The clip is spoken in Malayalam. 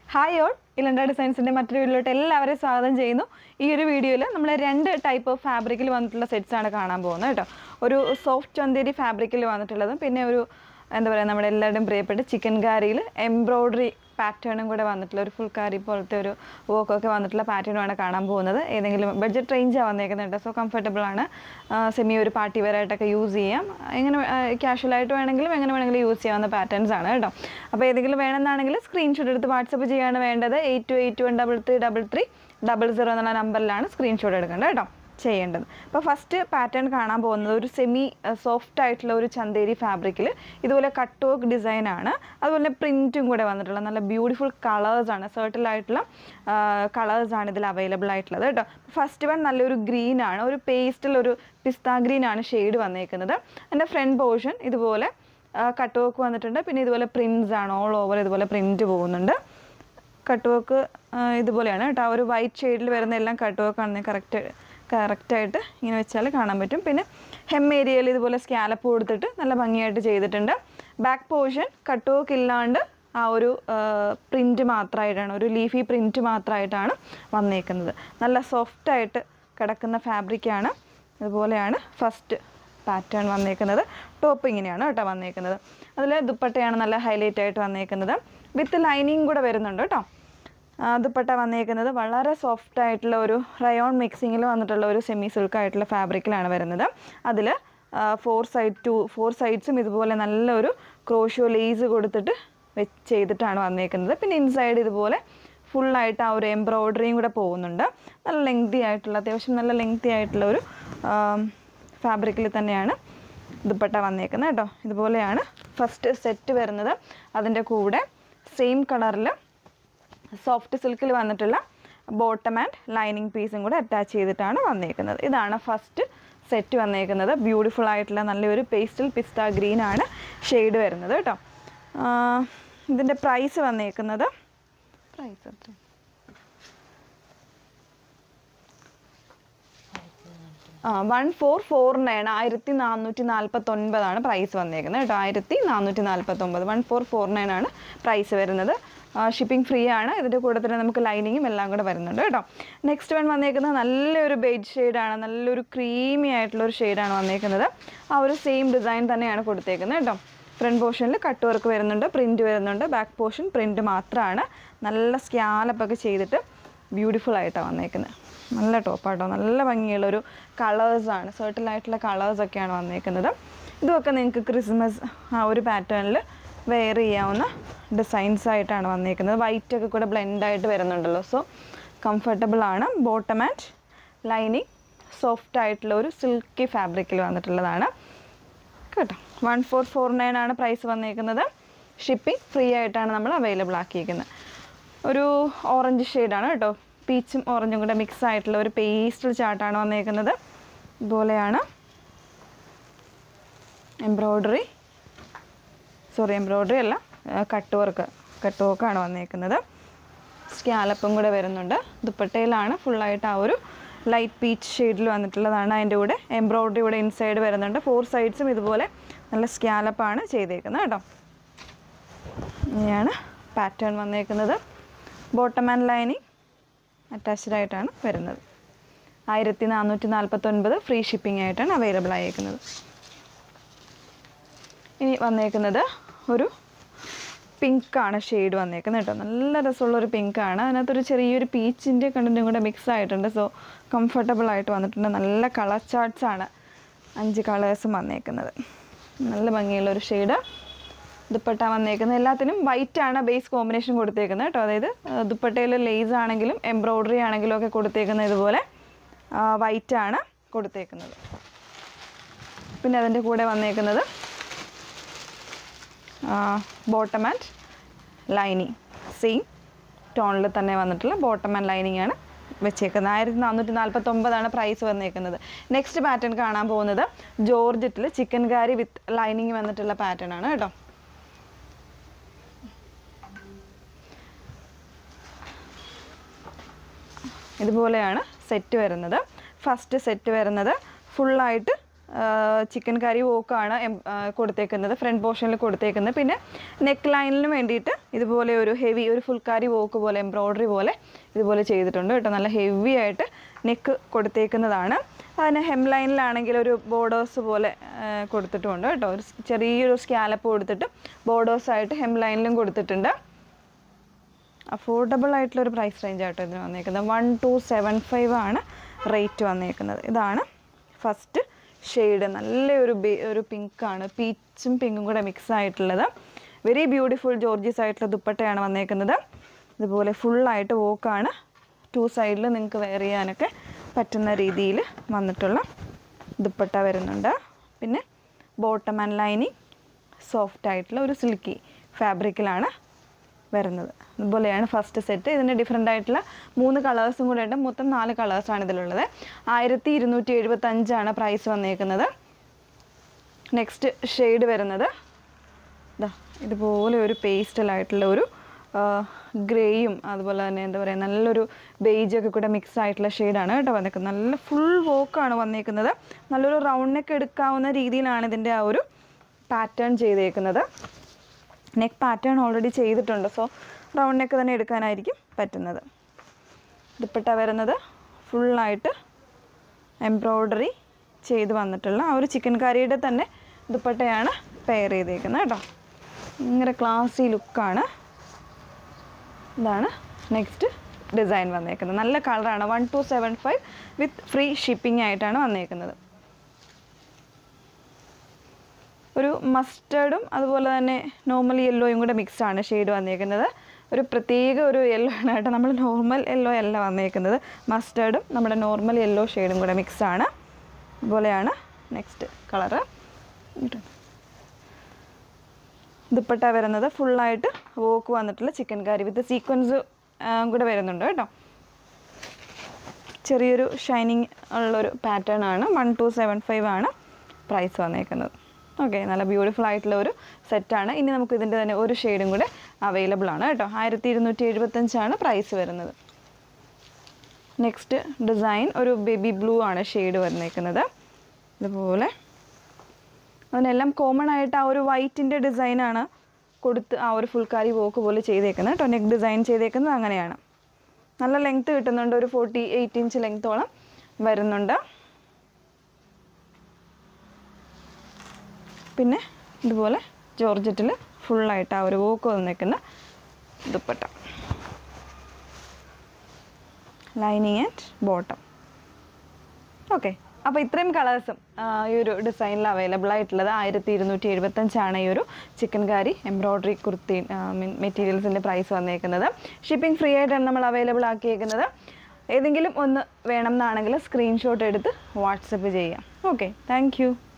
ഹായ് ഓൾ ഇലണ്ട ഡിസൈൻസിൻ്റെ മറ്റൊരു വീഡിയോയിലോട്ട് എല്ലാവരെയും സ്വാഗതം ചെയ്യുന്നു ഈ ഒരു വീഡിയോയിൽ നമ്മൾ രണ്ട് ടൈപ്പ് ഓഫ് ഫാബ്രിക്കിൽ വന്നിട്ടുള്ള സെറ്റ്സ് ആണ് കാണാൻ പോകുന്നത് കേട്ടോ ഒരു സോഫ്റ്റ് ചന്തേരി ഫാബ്രിക്കിൽ വന്നിട്ടുള്ളതും പിന്നെ ഒരു എന്താ പറയുക നമ്മുടെ എല്ലാവരുടെയും പ്രിയപ്പെട്ട ചിക്കൻ കാരിയിൽ എംബ്രോയ്ഡറി പാറ്റേണും കൂടെ വന്നിട്ടുള്ള ഒരു ഫുൾ കാരി പോലത്തെ ഒരു വർക്കൊക്കെ വന്നിട്ടുള്ള പാറ്റേണുമാണ് കാണാൻ പോകുന്നത് ഏതെങ്കിലും ബഡ്ജറ്റ് റേഞ്ചാണ് വന്നേക്കുന്നുണ്ട് സോ കംഫർട്ടബിൾ ആണ് സെമി ഒരു പാർട്ടി വെയർ ആയിട്ടൊക്കെ യൂസ് ചെയ്യാം എങ്ങനെ ക്യാഷ്വലായിട്ട് വേണമെങ്കിലും എങ്ങനെ വേണമെങ്കിലും യൂസ് ചെയ്യാവുന്ന പാറ്റേൺസ് ആണ് കേട്ടോ അപ്പോൾ ഏതെങ്കിലും വേണമെന്നാണെങ്കിൽ സ്ക്രീൻഷോട്ട് എടുത്ത് വാട്സപ്പ് ചെയ്യാണ് വേണ്ടത് eight two eight one double three double three double zero എന്നുള്ള നമ്പറിലാണ് സ്ക്രീൻഷോട്ട് എടുക്കേണ്ടത് കേട്ടോ ചെയ്യേണ്ടത് അപ്പോൾ ഫസ്റ്റ് പാറ്റേൺ കാണാൻ പോകുന്നത് ഒരു സെമി സോഫ്റ്റ് ആയിട്ടുള്ള ഒരു ചന്തേരി ഫാബ്രിക്കിൽ ഇതുപോലെ കട്ട് വർക്ക് ഡിസൈൻ ആണ് അതുപോലെ പ്രിൻറ്റും കൂടെ വന്നിട്ടുള്ള നല്ല ബ്യൂട്ടിഫുൾ കളേഴ്സാണ് സർട്ടിലായിട്ടുള്ള കളേഴ്സാണ് ഇതിൽ അവൈലബിൾ ആയിട്ടുള്ളത് കേട്ടോ ഫസ്റ്റ് വൺ നല്ലൊരു ഗ്രീൻ ആണ് ഒരു പേസ്റ്റിൽ ഒരു പിസ്ത ഗ്രീൻ ആണ് ഷെയ്ഡ് വന്നേക്കുന്നത് എൻ്റെ ഫ്രണ്ട് പോർഷൻ ഇതുപോലെ കട്ട് വർക്ക് വന്നിട്ടുണ്ട് പിന്നെ ഇതുപോലെ പ്രിൻസ് ആണ് ഓൾ ഓവർ ഇതുപോലെ പ്രിൻറ്റ് പോകുന്നുണ്ട് കട്ട് വർക്ക് ഇതുപോലെയാണ് കേട്ടോ ആ ഒരു വൈറ്റ് ഷെയ്ഡിൽ വരുന്ന എല്ലാം കട്ട് വർക്ക് ആണെന്ന് കറക്റ്റ് കറക്റ്റായിട്ട് ഇങ്ങനെ വെച്ചാൽ കാണാൻ പറ്റും പിന്നെ ഹെം ഏരിയയിൽ ഇതുപോലെ സ്കാലപ്പ് കൊടുത്തിട്ട് നല്ല ഭംഗിയായിട്ട് ചെയ്തിട്ടുണ്ട് ബാക്ക് പോർഷൻ കട്ട് വർക്ക് ഇല്ലാണ്ട് ആ ഒരു പ്രിൻറ്റ് മാത്രമായിട്ടാണ് ഒരു ലീഫി പ്രിൻറ്റ് മാത്രമായിട്ടാണ് വന്നേക്കുന്നത് നല്ല സോഫ്റ്റായിട്ട് കിടക്കുന്ന ഫാബ്രിക്കാണ് ഇതുപോലെയാണ് ഫസ്റ്റ് പാറ്റേൺ വന്നേക്കുന്നത് ടോപ്പ് ഇങ്ങനെയാണ് കേട്ടോ വന്നേക്കുന്നത് അതിൽ ദുപ്പട്ടയാണ് നല്ല ഹൈലൈറ്റ് ആയിട്ട് വന്നേക്കുന്നത് വിത്ത് ലൈനിങ് കൂടെ വരുന്നുണ്ട് കേട്ടോ ദുപ്പട്ട വന്നേക്കുന്നത് വളരെ സോഫ്റ്റ് ആയിട്ടുള്ള ഒരു റയോൺ മിക്സിങ്ങിൽ വന്നിട്ടുള്ള ഒരു സെമി സിൽക്ക് ആയിട്ടുള്ള ഫാബ്രിക്കിലാണ് വരുന്നത് അതിൽ ഫോർ സൈഡ് ടു ഫോർ സൈഡ്സും ഇതുപോലെ നല്ലൊരു ക്രോഷോ ലേസ് കൊടുത്തിട്ട് വെച്ച് ചെയ്തിട്ടാണ് വന്നേക്കുന്നത് പിന്നെ ഇൻസൈഡ് ഇതുപോലെ ഫുള്ളായിട്ട് ആ ഒരു എംബ്രോയ്ഡറിയും കൂടെ പോകുന്നുണ്ട് നല്ല ലെങ്തി ആയിട്ടുള്ള അത്യാവശ്യം നല്ല ലെങ്തി ആയിട്ടുള്ള ഒരു ഫാബ്രിക്കിൽ തന്നെയാണ് ദുപ്പട്ട വന്നേക്കുന്നത് കേട്ടോ ഇതുപോലെയാണ് ഫസ്റ്റ് സെറ്റ് വരുന്നത് അതിൻ്റെ കൂടെ സെയിം കളറിൽ സോഫ്റ്റ് സിൽക്കിൽ വന്നിട്ടുള്ള ബോട്ടം ആൻഡ് ലൈനിങ് പീസും കൂടെ അറ്റാച്ച് ചെയ്തിട്ടാണ് വന്നേക്കുന്നത് ഇതാണ് ഫസ്റ്റ് സെറ്റ് വന്നേക്കുന്നത് ബ്യൂട്ടിഫുൾ ആയിട്ടുള്ള നല്ലൊരു പേസ്റ്റൽ പിസ്ത ഗ്രീൻ ആണ് ഷെയ്ഡ് വരുന്നത് കേട്ടോ ഇതിൻ്റെ പ്രൈസ് വന്നേക്കുന്നത് പ്രൈസ് എത്ര ആ വൺ ഫോർ ഫോർ നയൻ ആയിരത്തി നാനൂറ്റി നാൽപ്പത്തൊൻപതാണ് പ്രൈസ് വന്നേക്കുന്നത് കേട്ടോ ആയിരത്തി നാനൂറ്റി നാൽപ്പത്തൊമ്പത് വൺ ഫോർ ഫോർ നയൻ ആണ് പ്രൈസ് വരുന്നത് ഷിപ്പിംഗ് ഫ്രീ ആണ് ഇതിൻ്റെ കൂടെ തന്നെ നമുക്ക് ലൈനിങ്ങും എല്ലാം കൂടെ വരുന്നുണ്ട് കേട്ടോ നെക്സ്റ്റ് വൺ വന്നേക്കുന്നത് നല്ലൊരു ബെയ്ഡ് ഷെയ്ഡാണ് നല്ലൊരു ക്രീമി ആയിട്ടുള്ള ഒരു ഷെയ്ഡാണ് വന്നേക്കുന്നത് ആ ഒരു സെയിം ഡിസൈൻ തന്നെയാണ് കൊടുത്തേക്കുന്നത് കേട്ടോ ഫ്രണ്ട് പോർഷനിൽ കട്ട് വർക്ക് വരുന്നുണ്ട് പ്രിൻറ്റ് വരുന്നുണ്ട് ബാക്ക് പോർഷൻ പ്രിൻറ്റ് മാത്രമാണ് നല്ല സ്കാലപ്പൊക്കെ ചെയ്തിട്ട് ബ്യൂട്ടിഫുൾ ആയിട്ടാണ് വന്നേക്കുന്നത് നല്ല ടോപ്പാട്ടോ നല്ല ഭംഗിയുള്ളൊരു കളേഴ്സാണ് സർട്ടിലായിട്ടുള്ള കളേഴ്സൊക്കെയാണ് വന്നേക്കുന്നത് ഇതുമൊക്കെ നിങ്ങൾക്ക് ക്രിസ്മസ് ആ ഒരു പാറ്റേണിൽ വെയർ ചെയ്യാവുന്ന ഡിസൈൻസ് ആയിട്ടാണ് വന്നേക്കുന്നത് വൈറ്റ് ഒക്കെ കൂടെ ബ്ലെൻഡായിട്ട് വരുന്നുണ്ടല്ലോ സോ കംഫർട്ടബിൾ ആണ് ബോട്ടം ആൻഡ് ലൈനിങ് സോഫ്റ്റ് ആയിട്ടുള്ള ഒരു സിൽക്കി ഫാബ്രിക്കിൽ വന്നിട്ടുള്ളതാണ് കേട്ടോ വൺ ഫോർ ഫോർ നയൻ ആണ് പ്രൈസ് വന്നേക്കുന്നത് ഷിപ്പിംഗ് ഫ്രീ ആയിട്ടാണ് നമ്മൾ അവൈലബിൾ ആക്കിയിരിക്കുന്നത് ഒരു ഓറഞ്ച് ഷെയ്ഡാണ് കേട്ടോ പീച്ചും ഓറഞ്ചും കൂടെ മിക്സ് ആയിട്ടുള്ള ഒരു പേസ്റ്റൽ ചാർട്ടാണ് വന്നേക്കുന്നത് ഇതുപോലെയാണ് എംബ്രോയ്ഡറി സോറി എംബ്രോയ്ഡറി അല്ല കട്ട് വർക്ക് കട്ട് വർക്കാണ് വന്നേക്കുന്നത് സ്കാലപ്പും കൂടെ വരുന്നുണ്ട് ദുപ്പട്ടയിലാണ് ഫുള്ളായിട്ട് ആ ഒരു ലൈറ്റ് പീച്ച് ഷെയ്ഡിൽ വന്നിട്ടുള്ളതാണ് അതിൻ്റെ കൂടെ എംബ്രോയ്ഡറി കൂടെ ഇൻസൈഡ് വരുന്നുണ്ട് ഫോർ സൈഡ്സും ഇതുപോലെ നല്ല സ്കാലപ്പാണ് ചെയ്തേക്കുന്നത് കേട്ടോ ഇങ്ങനെയാണ് പാറ്റേൺ വന്നേക്കുന്നത് ബോട്ടം ആൻഡ് ലൈനിങ് അറ്റാച്ച്ഡ് ആയിട്ടാണ് വരുന്നത് ആയിരത്തി നാനൂറ്റി നാൽപ്പത്തൊൻപത് ഫ്രീ ഷിപ്പിംഗ് ആയിട്ടാണ് അവൈലബിൾ ആയേക്കുന്നത് ഇനി വന്നേക്കുന്നത് ഒരു പിങ്കാണ് ഷെയ്ഡ് വന്നേക്കുന്നത് കേട്ടോ നല്ല രസമുള്ളൊരു പിങ്കാണ് അതിനകത്തൊരു ചെറിയൊരു പീച്ചിൻ്റെ കണ്ടൻറ്റും കൂടെ മിക്സ് ആയിട്ടുണ്ട് സോ കംഫർട്ടബിൾ ആയിട്ട് വന്നിട്ടുണ്ട് നല്ല കളർ ചാർട്ട്സ് ആണ് അഞ്ച് കളേഴ്സും വന്നേക്കുന്നത് നല്ല ഭംഗിയുള്ളൊരു ഷെയ്ഡ് ദുപ്പട്ട വന്നേക്കുന്നത് എല്ലാത്തിനും വൈറ്റ് ആണ് ബേസ് കോമ്പിനേഷൻ കൊടുത്തേക്കുന്നത് കേട്ടോ അതായത് ദുപ്പട്ടയിൽ ലേസ് ആണെങ്കിലും എംബ്രോയ്ഡറി ആണെങ്കിലും ഒക്കെ കൊടുത്തേക്കുന്നത് ഇതുപോലെ വൈറ്റ് ആണ് കൊടുത്തേക്കുന്നത് പിന്നെ അതിൻ്റെ കൂടെ വന്നേക്കുന്നത് ബോട്ടം ആൻഡ് ലൈനിങ് സെയിം ടോണിൽ തന്നെ വന്നിട്ടുള്ള ബോട്ടം ആൻഡ് ലൈനിങ് ആണ് വെച്ചേക്കുന്നത് ആയിരത്തി നാനൂറ്റി നാൽപ്പത്തൊമ്പതാണ് പ്രൈസ് വന്നേക്കുന്നത് നെക്സ്റ്റ് പാറ്റേൺ കാണാൻ പോകുന്നത് ജോർജറ്റിൽ ചിക്കൻ കാരി വിത്ത് ലൈനിങ് വന്നിട്ടുള്ള പാറ്റേൺ ആണ് കേട്ടോ ഇതുപോലെയാണ് സെറ്റ് വരുന്നത് ഫസ്റ്റ് സെറ്റ് വരുന്നത് ഫുള്ളായിട്ട് ചിക്കൻ കറി വോക്കാണ് എം- ആ, കൊടുത്തേക്കുന്നത് ഫ്രണ്ട് പോർഷനിൽ കൊടുത്തേക്കുന്നത് പിന്നെ നെക്ക് ലൈനിന് വേണ്ടിയിട്ട് ഇതുപോലെ ഒരു ഹെവി ഒരു ഫുൾക്കാരി വോക്ക് പോലെ എംബ്രോയ്ഡറി പോലെ ഇതുപോലെ ചെയ്തിട്ടുണ്ട് കേട്ടോ നല്ല ഹെവി ആയിട്ട് നെക്ക് കൊടുത്തേക്കുന്നതാണ് അതിന് ഹെം ലൈനിലാണെങ്കിൽ ഒരു ബോർഡേഴ്സ് പോലെ ആ, കൊടുത്തിട്ടുമുണ്ട് കേട്ടോ ഒരു സ് ചെറിയൊരു സ്കാലപ്പ് കൊടുത്തിട്ട് ബോർഡേഴ്സായിട്ട് ഹെം ലൈനിലും കൊടുത്തിട്ടുണ്ട് അഫോർഡബിൾ ആയിട്ടുള്ള ഒരു പ്രൈസ് റേഞ്ച് ആട്ടോ ഇതിന് വന്നേക്കുന്നത് വൺ ടു സെവൻ ഫൈവ് ആണ് റേറ്റ് വന്നേക്കുന്നത് ഇതാണ് ഫസ്റ്റ് ഷെയ്ഡ് നല്ലൊരു ബേ ഒരു പിങ്കാണ് പീച്ചും പിങ്കും കൂടെ മിക്സ് ആയിട്ടുള്ളത് വെരി ബ്യൂട്ടിഫുൾ ജോർജിയസ് ആയിട്ടുള്ള ദുപ്പട്ടയാണ് വന്നേക്കുന്നത് ഇതുപോലെ ഫുള്ളായിട്ട് വോക്കാണ് ടു സൈഡിൽ നിങ്ങൾക്ക് വെയർ ചെയ്യാനൊക്കെ പറ്റുന്ന രീതിയിൽ വന്നിട്ടുള്ള ദുപ്പട്ട വരുന്നുണ്ട് പിന്നെ ബോട്ടം ആൻഡ് ലൈനിങ് സോഫ്റ്റ് ആയിട്ടുള്ള ഒരു സിൽക്കി ഫാബ്രിക്കിലാണ് വരുന്നത് അതുപോലെയാണ് ഫസ്റ്റ് സെറ്റ് ഇതിന് ഡിഫറെൻ്റ് ആയിട്ടുള്ള മൂന്ന് കളേഴ്സും കൂടെ ഉണ്ട് മൊത്തം നാല് കളേഴ്സാണ് ഇതിലുള്ളത് ആയിരത്തി ഇരുന്നൂറ്റി എഴുപത്തഞ്ചാണ് പ്രൈസ് വന്നേക്കുന്നത് നെക്സ്റ്റ് ഷെയ്ഡ് വരുന്നത് ഇതാ ഇതുപോലെ ഒരു പേസ്റ്റലായിട്ടുള്ള ഒരു ഗ്രേയും അതുപോലെ തന്നെ എന്താ പറയുക നല്ലൊരു ബെയ്ജൊക്കെ കൂടെ മിക്സ് ആയിട്ടുള്ള ഷെയ്ഡാണ് കേട്ടോ വന്നേക്കുന്നത് നല്ല ഫുൾ വോക്കാണ് വന്നേക്കുന്നത് നല്ലൊരു റൗണ്ട് നെക്ക് എടുക്കാവുന്ന രീതിയിലാണ് ഇതിൻ്റെ ആ ഒരു പാറ്റേൺ ചെയ്തേക്കുന്നത് നെക്ക് പാറ്റേൺ ഓൾറെഡി ചെയ്തിട്ടുണ്ട് സോ റൗണ്ട് നെക്ക് തന്നെ എടുക്കാനായിരിക്കും പറ്റുന്നത് ദുപ്പട്ട വരുന്നത് ഫുള്ളായിട്ട് എംബ്രോയ്ഡറി ചെയ്ത് വന്നിട്ടുള്ള ആ ഒരു ചിക്കൻ കറിയുടെ തന്നെ ദുപ്പട്ടയാണ് പെയർ ചെയ്തേക്കുന്നത് കേട്ടോ ഭയങ്കര ക്ലാസി ലുക്കാണ് ഇതാണ് നെക്സ്റ്റ് ഡിസൈൻ വന്നേക്കുന്നത് നല്ല കളറാണ് one two seven five with free shipping ആയിട്ടാണ് വന്നേക്കുന്നത് ഒരു മസ്റ്റേർഡും അതുപോലെ തന്നെ നോർമൽ യെല്ലോയും കൂടെ മിക്സ് ആണ് ഷെയ്ഡ് വന്നേക്കുന്നത് ഒരു പ്രത്യേക ഒരു യെല്ലോ ആണ് കേട്ടോ നമ്മൾ നോർമൽ യെല്ലോ അല്ല വന്നേക്കുന്നത് മസ്റ്റേർഡും നമ്മുടെ നോർമൽ യെല്ലോ ഷെയ്ഡും കൂടെ മിക്സ് ആണ് അതുപോലെയാണ് നെക്സ്റ്റ് കളറ് ദുപ്പട്ട വരുന്നത് ഫുള്ളായിട്ട് വോക്ക് വന്നിട്ടുള്ള ചിക്കൻ കറി വിത്ത് സീക്വൻസ് കൂടെ വരുന്നുണ്ട് കേട്ടോ ചെറിയൊരു ഷൈനിങ് ഉള്ളൊരു പാറ്റേൺ ആണ് വൺ ടു സെവൻ ഫൈവ് ആണ് പ്രൈസ് വന്നേക്കുന്നത് ഓക്കെ നല്ല ബ്യൂട്ടിഫുൾ ആയിട്ടുള്ള ഒരു സെറ്റാണ് ഇനി നമുക്ക് ഇതിൻ്റെ തന്നെ ഒരു ഷെയ്ഡും കൂടെ അവൈലബിൾ ആണ് കേട്ടോ ആയിരത്തി ഇരുന്നൂറ്റി എഴുപത്തഞ്ചാണ് പ്രൈസ് വരുന്നത് നെക്സ്റ്റ് ഡിസൈൻ ഒരു ബേബി ബ്ലൂ ആണ് ഷെയ്ഡ് വന്നേക്കുന്നത് ഇതുപോലെ അതിനെല്ലാം കോമൺ ആയിട്ട് ആ ഒരു വൈറ്റിൻ്റെ ഡിസൈനാണ് കൊടുത്ത് ആ ഒരു ഫുൾക്കാരി വോക്ക് പോലെ ചെയ്തേക്കുന്നത് കേട്ടോ നെക്ക് ഡിസൈൻ ചെയ്തേക്കുന്നത് അങ്ങനെയാണ് നല്ല ലെങ്ത്ത് കിട്ടുന്നുണ്ട് ഒരു ഫോർട്ടി എയ്റ്റ് ഇഞ്ച് ലെങ്ത്തോളം വരുന്നുണ്ട് പിന്നെ ഇതുപോലെ ജോർജറ്റിൽ ഫുള്ളായിട്ട് ആ ഒരു വോക്ക് വന്നേക്കുന്ന dupatta lining and bottom okay അപ്പോൾ ഇത്രയും കളേഴ്സും ഈ ഒരു ഡിസൈനിൽ അവൈലബിൾ ആയിട്ടുള്ളത് ആയിരത്തി ഇരുന്നൂറ്റി എഴുപത്തഞ്ചാണ് ഈ ഒരു ചിക്കൻ കാരി എംബ്രോയ്ഡറി കുർത്തി മെറ്റീരിയൽസിൻ്റെ പ്രൈസ് വന്നേക്കുന്നത് ഷിപ്പിംഗ് ഫ്രീ ആയിട്ടാണ് നമ്മൾ അവൈലബിൾ ആക്കിയേക്കുന്നത് ഏതെങ്കിലും ഒന്ന് വേണം എന്നാണെങ്കിൽ സ്ക്രീൻഷോട്ട് എടുത്ത് വാട്സപ്പ് ചെയ്യാം ഓക്കെ താങ്ക്